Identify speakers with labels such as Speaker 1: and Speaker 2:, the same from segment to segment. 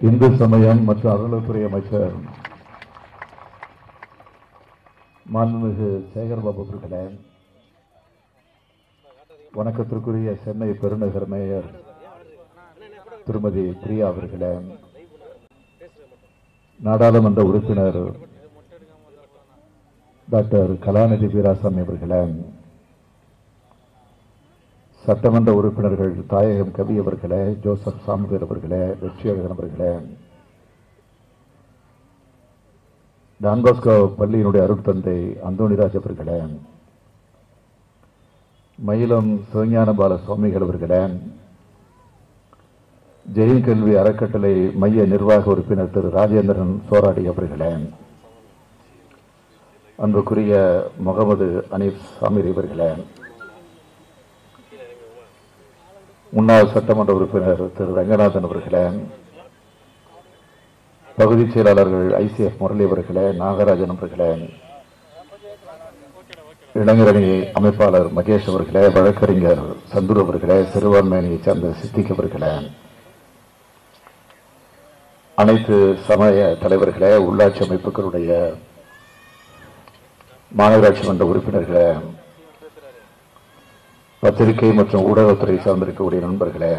Speaker 1: இந்து சமயம் மற்றும் அறநிலைத்துறை அமைச்சர் மாண்புமிகு சேகர்பாபு அவர்களே வணக்கத்திற்குரிய சென்னை பெருநகர் மேயர் திருமதி பிரியா அவர்களே நாடாளுமன்ற உறுப்பினர் டாக்டர் கலாநிதி வீராசாமி அவர்களே சட்டமன்ற உறுப்பினர்கள் தாயகம் கவி அவர்களே ஜோசப் சாமுவேல் அவர்களே வெற்றியழகன் அவர்களே டான்பாஸ்கோ பள்ளியினுடைய அருட்தந்தை அந்தோணிராஜ் அவர்களே மயிலம் சிவஞான பால சுவாமிகள் அவர்களே ஜெயின் கல்வி அறக்கட்டளை மைய நிர்வாக உறுப்பினர் திரு ராஜேந்திரன் சோராடி அவர்களே அன்புக்குரிய முகமது அனீப் சாமிர் அவர்களே முன்னாள் சட்டமன்ற உறுப்பினர் திரு ரங்கநாதன் அவர்களே பகுதி செயலாளர்கள் ஐசிஎஃப் முரளி அவர்களே நாகராஜன் அவர்களே இளைஞரணி அமைப்பாளர் மகேஷ் அவர்களே வழக்கறிஞர் சந்துரு அவர்களே சிறுபான்மையினை சேர்ந்த சித்திக் அவர்களே அனைத்து சமய தலைவர்களே உள்ளாட்சி அமைப்புகளுடைய மாநகராட்சி மன்ற உறுப்பினர்களே பத்திரிகை மற்றும் ஊடகத்துறை சார்ந்திருக்கக்கூடிய நண்பர்களே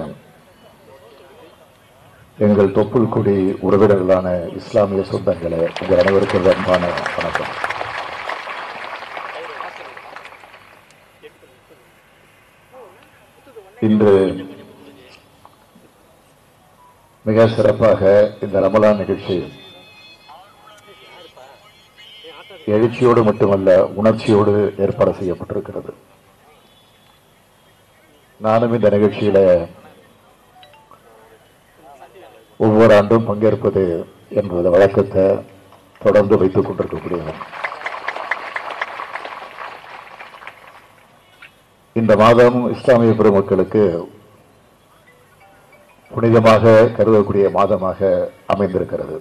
Speaker 1: எங்கள் தொப்புள் குடி உறவினர்களான இஸ்லாமிய சொந்தங்களே உங்கள் அனைவருக்கும் அன்பான வணக்கம் இன்று மிக சிறப்பாக இந்த ரமலான் நிகழ்ச்சி எழுச்சியோடு மட்டுமல்ல உணர்ச்சியோடு ஏற்பாடு செய்யப்பட்டிருக்கிறது நானும் இந்த நிகழ்ச்சியில ஒவ்வொரு ஆண்டும் பங்கேற்பது என்பது வழக்கத்தை தொடர்ந்து வைத்துக் கொண்டிருக்கக்கூடியவன் இந்த மாதம் இஸ்லாமிய பெருமக்களுக்கு புனிதமாக கருதக்கூடிய மாதமாக அமைந்திருக்கிறது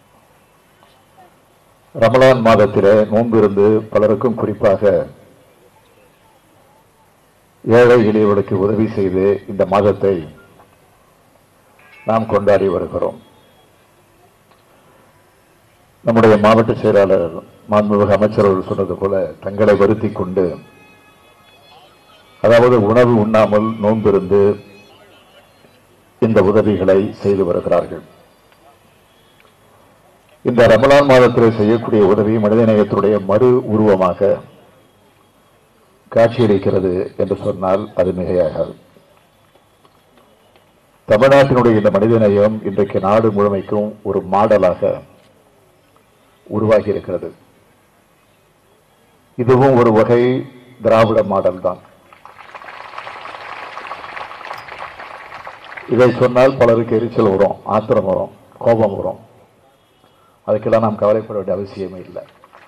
Speaker 1: ரமலான் மாதத்திலே நோன்பு இருந்து பலருக்கும் குறிப்பாக ஏழை எளியவர்களுக்கு உதவி செய்து இந்த மாதத்தை நாம் கொண்டாடி வருகிறோம் நம்முடைய மாவட்ட செயலாளர் மாண்புமிகு அமைச்சர் அவர்கள் சொன்னது போல தங்களை வருத்தி கொண்டு அதாவது உணவு உண்ணாமல் நோன்பிருந்து இந்த உதவிகளை செய்து வருகிறார்கள் இந்த ரமலான் மாதத்தில் செய்யக்கூடிய உதவி மனிதநேயத்துடைய மறு உருவமாக காட்சியளிக்கிறது என்று சொன்னால் அது மிகையாகாது தமிழ்நாட்டினுடைய இந்த மனிதநேயம் இன்றைக்கு நாடு முழுமைக்கும் ஒரு மாடலாக உருவாகி இருக்கிறது இதுவும் ஒரு வகை திராவிட மாடல் தான் இதை சொன்னால் பலருக்கு எரிச்சல் வரும் ஆத்திரம் வரும் கோபம் வரும் அதுக்கெல்லாம் நாம் கவலைப்பட வேண்டிய அவசியமே இல்லை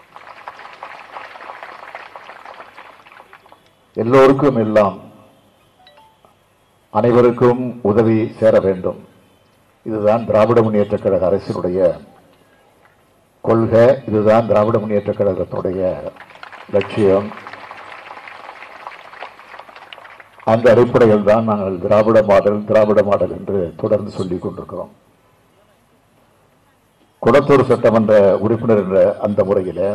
Speaker 1: எல்லோருக்கும் எல்லாம் அனைவருக்கும் உதவி சேர வேண்டும் இதுதான் திராவிட முன்னேற்ற கழக அரசினுடைய கொள்கை இதுதான் திராவிட முன்னேற்ற கழகத்தினுடைய லட்சியம் அந்த அடிப்படையில் தான் நாங்கள் திராவிட மாடல் திராவிட மாடல் என்று தொடர்ந்து சொல்லிக் கொண்டிருக்கிறோம் குளத்தூர் சட்டமன்ற உறுப்பினர் என்ற அந்த முறையில்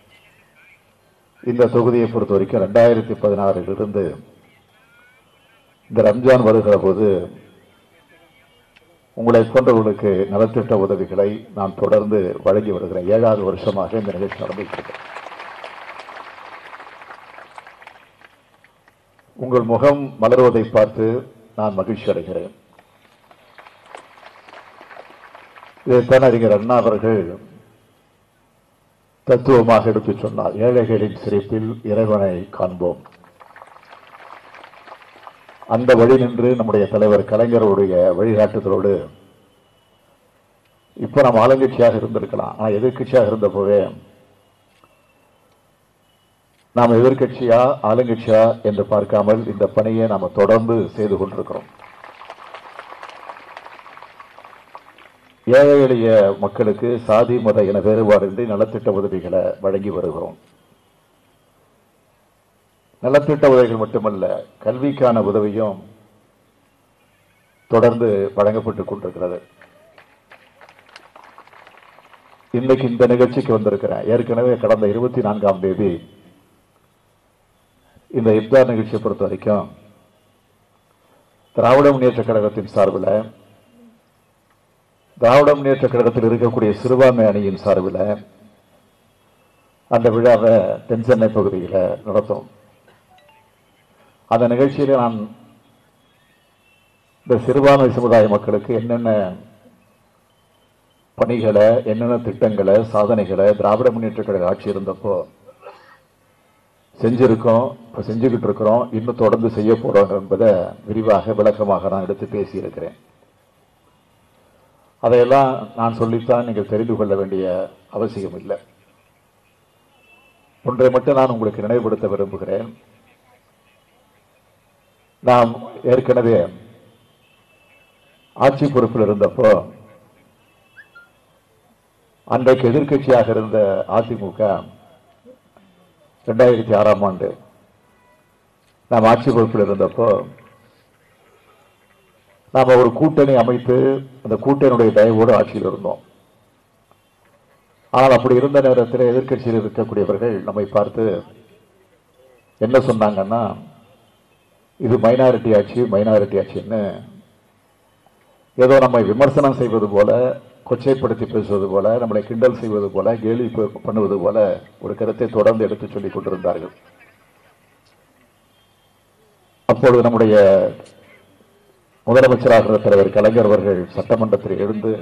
Speaker 1: இந்த தொகுதியை பொறுத்த வரைக்கும் ரெண்டாயிரத்தி பதினாறிலிருந்து இந்த ரம்ஜான் வருகிற போது உங்களை போன்றவர்களுக்கு நலத்திட்ட உதவிகளை நான் தொடர்ந்து வழங்கி வருகிறேன் ஏழாவது வருஷமாக இந்த நிகழ்ச்சி நடந்துகிறது உங்கள் முகம் மலர்வதை பார்த்து நான் மகிழ்ச்சி அடைகிறேன் இதைத்தான் அறிஞர் அண்ணா அவர்கள் தத்துவமாக எடுத்துச் சொன்னார் ஏழைகளின் சிரிப்பில் இறைவனை காண்போம் அந்த வழி நின்று நம்முடைய தலைவர் கலைஞருடைய வழிகாட்டுதலோடு இப்ப நாம் ஆளுங்கட்சியாக இருந்திருக்கலாம் ஆனா எதிர்கட்சியாக இருந்த போதே நாம் எதிர்கட்சியா ஆளுங்கட்சியா என்று பார்க்காமல் இந்த பணியை நாம் தொடர்ந்து செய்து கொண்டிருக்கிறோம் ஏழை எளிய மக்களுக்கு சாதி மத இன வேறுபாடின்றி நலத்திட்ட உதவிகளை வழங்கி வருகிறோம் நலத்திட்ட உதவிகள் மட்டுமல்ல கல்விக்கான உதவியும் தொடர்ந்து வழங்கப்பட்டுக் கொண்டிருக்கிறது இன்னைக்கு இந்த நிகழ்ச்சிக்கு வந்திருக்கிறேன் ஏற்கனவே கடந்த இருபத்தி நான்காம் தேதி இந்த இப்தார் நிகழ்ச்சியை பொறுத்த வரைக்கும் திராவிட முன்னேற்ற கழகத்தின் சார்பில் திராவிட முன்னேற்ற கழகத்தில் இருக்கக்கூடிய சிறுபான்மை அணியின் சார்பில் அந்த விழாவை தென் சென்னை பகுதியில் நடத்தும் அந்த நிகழ்ச்சியில் நான் இந்த சிறுபான்மை சமுதாய மக்களுக்கு என்னென்ன பணிகளை என்னென்ன திட்டங்களை சாதனைகளை திராவிட முன்னேற்ற கழக ஆட்சி இருந்தப்போ செஞ்சிருக்கோம் இப்போ செஞ்சுக்கிட்டு இருக்கிறோம் இன்னும் தொடர்ந்து செய்ய போறோம் என்பதை விரிவாக விளக்கமாக நான் எடுத்து பேசியிருக்கிறேன் அதையெல்லாம் நான் சொல்லித்தான் நீங்கள் தெரிந்து கொள்ள வேண்டிய அவசியம் இல்லை ஒன்றை மட்டும் நான் உங்களுக்கு நினைவுபடுத்த விரும்புகிறேன் நாம் ஏற்கனவே ஆட்சி பொறுப்பில் இருந்தப்போ அன்றைக்கு எதிர்க்கட்சியாக இருந்த அதிமுக ரெண்டாயிரத்தி ஆறாம் ஆண்டு நாம் ஆட்சி பொறுப்பில் இருந்தப்போ நாம் ஒரு கூட்டணி அமைத்து அந்த கூட்டணியுடைய தயவோடு ஆட்சியில் இருந்தோம் ஆனால் அப்படி இருந்த நேரத்தில் எதிர்க்கட்சியில் இருக்கக்கூடியவர்கள் நம்மை பார்த்து என்ன சொன்னாங்கன்னா இது மைனாரிட்டி ஆட்சி மைனாரிட்டி ஆட்சின்னு ஏதோ நம்மை விமர்சனம் செய்வது போல கொச்சைப்படுத்தி பேசுவது போல நம்மளை கிண்டல் செய்வது போல கேலி ப- பண்ணுவது போல ஒரு கருத்தை தொடர்ந்து எடுத்து சொல்லிக் கொண்டிருந்தார்கள் அப்பொழுது நம்முடைய முதலமைச்சராக இருந்த தலைவர் கலைஞர் அவர்கள் சட்டமன்றத்தில் எழுந்து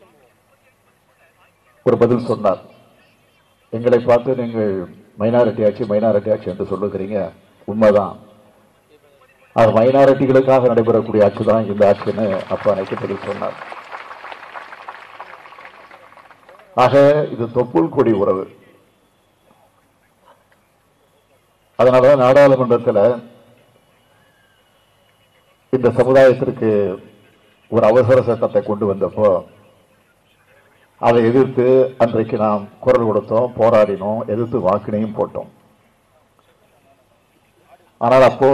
Speaker 1: ஒரு பதில் சொன்னார் எங்களை பார்த்து நீங்கள் மைனாரிட்டி ஆட்சி மைனாரிட்டி ஆட்சி என்று சொல்லுகிறீங்க உண்மைதான் அது மைனாரிட்டிகளுக்காக நடைபெறக்கூடிய ஆட்சி தான் இந்த ஆட்சின்னு அப்ப அன்னைக்கு பதில் சொன்னார் ஆக இது தொப்புள் கொடி உறவு அதனாலதான் நாடாளுமன்றத்தில் இந்த சமுதாயத்திற்கு ஒரு அவசர சட்டத்தை கொண்டு வந்தப்போ அதை எதிர்த்து அன்றைக்கு நாம் குரல் கொடுத்தோம் போராடினோம் எதிர்த்து வாக்கினையும் போட்டோம் ஆனால் அப்போ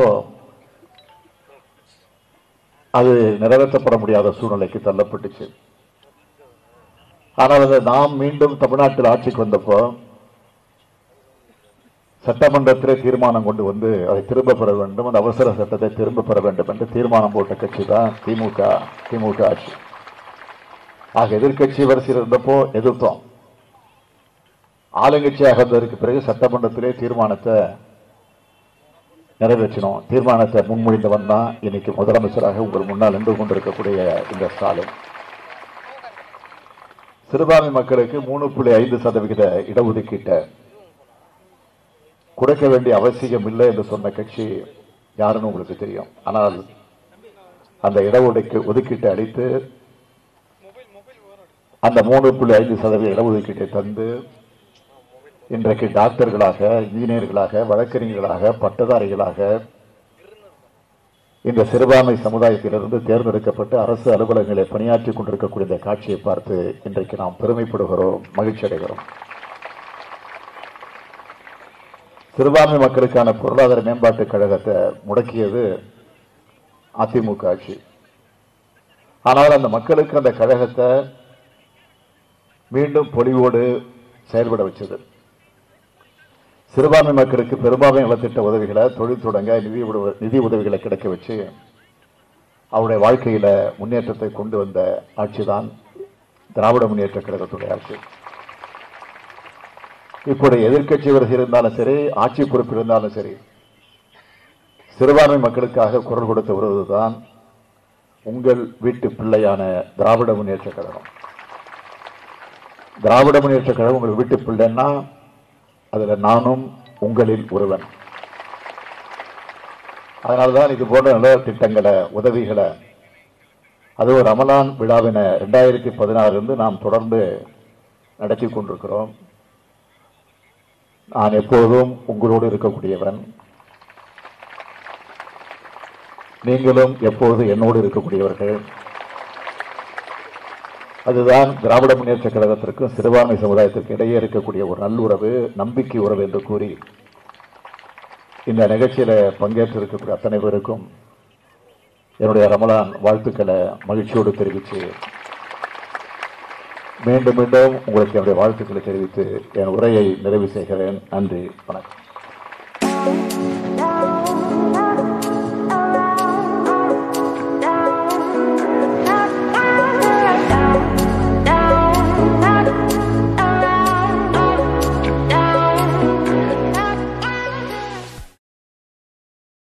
Speaker 1: அது நிறைவேற்றப்பட முடியாத சூழ்நிலைக்கு தள்ளப்பட்டுச்சு ஆனால் அதை நாம் மீண்டும் தமிழ்நாட்டில் ஆட்சிக்கு வந்தப்போ சட்டமன்றத்திலே தீர்மானம் கொண்டு வந்து அதை திரும்ப பெற வேண்டும் அந்த அவசர சட்டத்தை திரும்ப பெற வேண்டும் என்று தீர்மானம் போட்ட கட்சி தான் திமுக திமுக ஆட்சி ஆக எதிர்க்கட்சி வரிசையில் இருந்தப்போ எதிர்த்தோம் ஆளுங்கட்சியாக இருந்ததற்கு பிறகு சட்டமன்றத்திலே தீர்மானத்தை நிறைவேற்றினோம் தீர்மானத்தை முன்மொழிந்தவன் தான் இன்னைக்கு முதலமைச்சராக உங்கள் முன்னால் நின்று கொண்டிருக்கக்கூடிய இந்த ஸ்டாலின் சிறுபான்மை மக்களுக்கு மூணு புள்ளி ஐந்து சதவிகித இடஒதுக்கீட்டை குறைக்க வேண்டிய அவசியம் இல்லை என்று சொன்ன கட்சி யாருன்னு உங்களுக்கு தெரியும் ஆனால் அந்த இடஒதுக்கு ஒதுக்கீட்டை அளித்து அந்த மூணு புள்ளி ஐந்து சதவீத இடஒதுக்கீட்டை தந்து இன்றைக்கு டாக்டர்களாக இன்ஜினியர்களாக வழக்கறிஞர்களாக பட்டதாரிகளாக இந்த சிறுபான்மை சமுதாயத்திலிருந்து தேர்ந்தெடுக்கப்பட்டு அரசு அலுவலகங்களில் பணியாற்றிக் கொண்டிருக்கக்கூடிய இந்த காட்சியை பார்த்து இன்றைக்கு நாம் பெருமைப்படுகிறோம் மகிழ்ச்சி அடைகிறோம் சிறுபான்மை மக்களுக்கான பொருளாதார மேம்பாட்டுக் கழகத்தை முடக்கியது அதிமுக ஆட்சி ஆனால் அந்த மக்களுக்கு அந்த கழகத்தை மீண்டும் பொலிவோடு செயல்பட வச்சது சிறுபான்மை மக்களுக்கு பெரும்பான்மை நலத்திட்ட உதவிகளை தொழில் தொடங்க நிதி உதவி- நிதி உதவிகளை கிடைக்க வச்சு அவருடைய வாழ்க்கையில முன்னேற்றத்தை கொண்டு வந்த ஆட்சிதான் திராவிட முன்னேற்ற கழகத்துடைய ஆட்சி இப்போது எதிர்க்கட்சி வரிசை இருந்தாலும் சரி ஆட்சி பொறுப்பு இருந்தாலும் சரி சிறுபான்மை மக்களுக்காக குரல் கொடுத்து வருவதுதான் உங்கள் வீட்டு பிள்ளையான திராவிட முன்னேற்ற கழகம் திராவிட முன்னேற்ற கழகம் உங்கள் வீட்டு பிள்ளைன்னா அதுல நானும் உங்களில் ஒருவன் அதனால்தான் இது போன்ற நல்ல திட்டங்களை உதவிகளை அதுவும் ரமலான் விழாவின ரெண்டாயிரத்தி பதினாறிலிருந்து நாம் தொடர்ந்து நடத்தி கொண்டிருக்கிறோம் நான் எப்போதும் உங்களோடு இருக்கக்கூடியவன் நீங்களும் எப்போது என்னோடு இருக்கக்கூடியவர்கள் அதுதான் திராவிட முன்னேற்ற கழகத்திற்கும் சிறுபான்மை சமுதாயத்திற்கு இடையே இருக்கக்கூடிய ஒரு நல்லுறவு நம்பிக்கை உறவு என்று கூறி இந்த நிகழ்ச்சியில பங்கேற்று இருக்கக்கூடிய அத்தனை பேருக்கும் என்னுடைய ரமலான் வாழ்த்துக்களை மகிழ்ச்சியோடு தெரிவித்து மீண்டும் மீண்டும் உங்களுக்கு என்னுடைய வாழ்த்துக்களை தெரிவித்து என் உரையை நிறைவு செய்கிறேன் நன்றி வணக்கம்